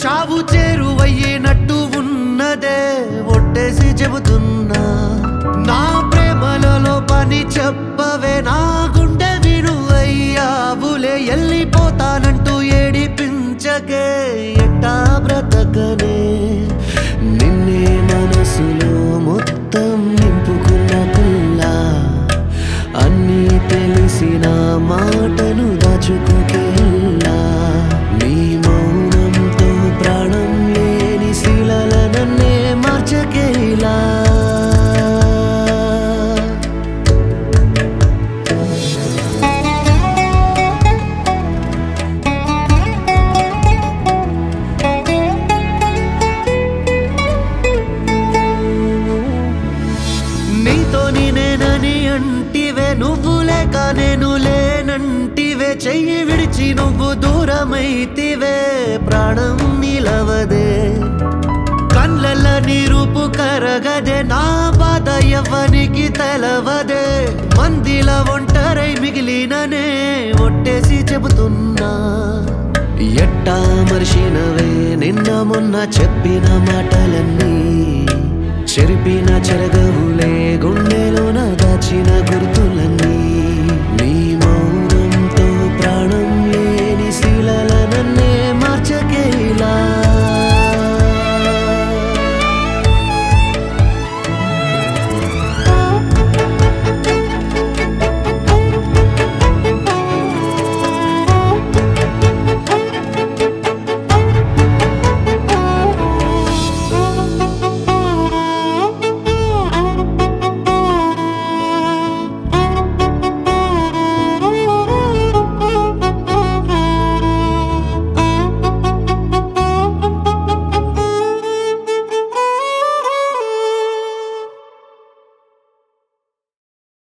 చావు చేరువయ్యేనట్టు ఉన్నదే ఒట్టేసి చెబుతున్నా నా ప్రేమలలో పని చెప్పవే నా గుండె విను అయ్యావులే వెళ్ళిపోతానంటూ ఏడిపించకే ఎట్టా బ్రతకనే నిన్నే మనసులో మొత్తం నింపుకున్న పిల్ల అన్నీ తెలిసిన మాటను దాచుకోకేలా నీ మౌనంతో ప్రాణం లేని శిలల నన్నే మార్చకేలా నీతో నేనని అంటివే నువ్వు లేక నేను లేనంటివే చెయ్యి విడిచి నువ్వు దూరమైతివే ప్రాణం నిలవదే కళ్ళల్ల నీరుపు కరగదే నా బాధ ఎవ్వనికి తెలవదే మందిల ఒంటరై మిగిలిననే ఒట్టేసి చెబుతున్నా ఎట్టా మర్చినవే నిన్న మొన్న చెప్పిన మాటలన్నీ చెరిపిన చెరగవులే గుండెలోన దాచిన గుర్తులన్నీ